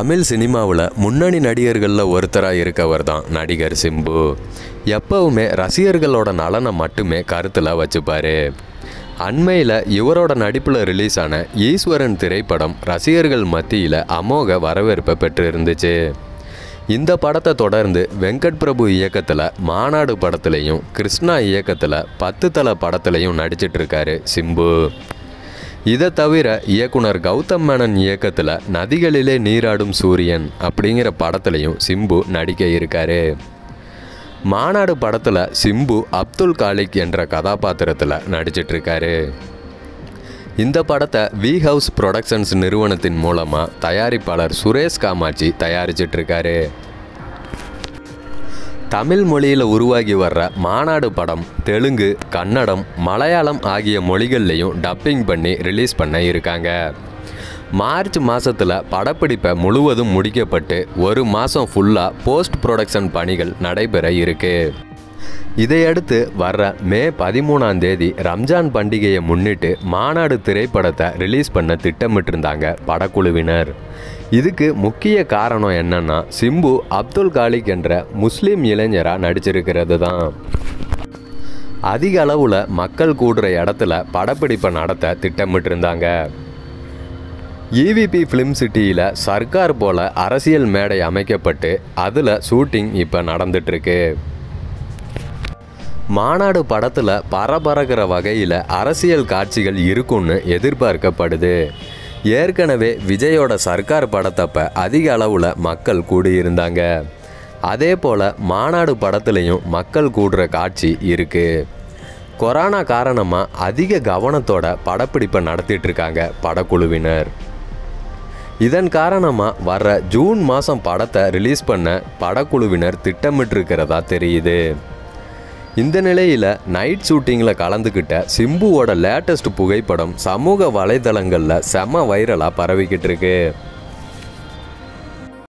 தமிழ் சினிமாவில் முன்னணி நடிகர்களில் ஒருத்தராக இருக்கவர் தான் நடிகர் சிம்பு எப்பவுமே ரசிகர்களோட நலனை மட்டுமே கருத்தில் வச்சுப்பாரு அண்மையில் இவரோட நடிப்பில் ரிலீஸ் ஆன ஈஸ்வரன் திரைப்படம் ரசிகர்கள் மத்தியில் அமோக வரவேற்பை பெற்று இருந்துச்சு இந்த படத்தை தொடர்ந்து வெங்கட் பிரபு இயக்கத்தில் மாநாடு படத்துலையும் கிருஷ்ணா இயக்கத்தில் பத்து தல படத்துலையும் நடிச்சிட்டு இருக்காரு சிம்பு இதை தவிர இயக்குனர் கௌதம் மேனன் இயக்கத்தில் நதிகளிலே நீராடும் சூரியன் அப்படிங்கிற படத்துலையும் சிம்பு நடிக்க இருக்காரு மாநாடு படத்தில் சிம்பு அப்துல் காலிக் என்ற கதாபாத்திரத்தில் நடிச்சிட்டு இருக்காரு இந்த படத்தை வி ஹவுஸ் ப்ரொடக்ஷன்ஸ் நிறுவனத்தின் மூலமாக தயாரிப்பாளர் சுரேஷ் காமாட்சி தயாரிச்சிட்டு இருக்காரு தமிழ் மொழியில் உருவாகி வர்ற மாநாடு படம் தெலுங்கு கன்னடம் மலையாளம் ஆகிய மொழிகள்லையும் டப்பிங் பண்ணி ரிலீஸ் பண்ண இருக்காங்க மார்ச் மாதத்தில் படப்பிடிப்பை முழுவதும் முடிக்கப்பட்டு ஒரு மாதம் ஃபுல்லாக போஸ்ட் ப்ரொடக்ஷன் பணிகள் நடைபெற இருக்கு இதையடுத்து வர்ற மே பதிமூணாம் தேதி ரம்ஜான் பண்டிகையை முன்னிட்டு மாநாடு திரைப்படத்தை ரிலீஸ் பண்ண திட்டமிட்டிருந்தாங்க படக்குழுவினர் இதுக்கு முக்கிய காரணம் என்னன்னா சிம்பு அப்துல் காலிக் என்ற முஸ்லீம் இளைஞராக நடிச்சிருக்கிறது தான் அதிக அளவில் மக்கள் கூடுற இடத்துல படப்பிடிப்பை நடத்த திட்டமிட்டிருந்தாங்க இவிபி ஃபிலிம் சிட்டியில் சர்க்கார் போல அரசியல் மேடை அமைக்கப்பட்டு அதில் ஷூட்டிங் இப்போ நடந்துட்டுருக்கு மாநாடு படத்தில் பரபரக்கிற வகையில் அரசியல் காட்சிகள் இருக்கும்னு எதிர்பார்க்கப்படுது ஏற்கனவே விஜயோட சர்க்கார் படத்தப்ப அதிக அளவில் மக்கள் கூடியிருந்தாங்க அதே போல் மாநாடு படத்துலையும் மக்கள் கூடுற காட்சி இருக்குது கொரோனா காரணமாக அதிக கவனத்தோட படப்பிடிப்பை நடத்திட்டு இருக்காங்க படக்குழுவினர் இதன் காரணமாக வர்ற ஜூன் மாதம் படத்தை ரிலீஸ் பண்ண படக்குழுவினர் திட்டமிட்டிருக்கிறதா தெரியுது இந்த நிலையில் நைட் ஷூட்டிங்கில் கலந்துக்கிட்ட சிம்புவோட லேட்டஸ்ட் புகைப்படம் சமூக வலைதளங்களில் செம வைரலாக பரவிக்கிட்டு இருக்கு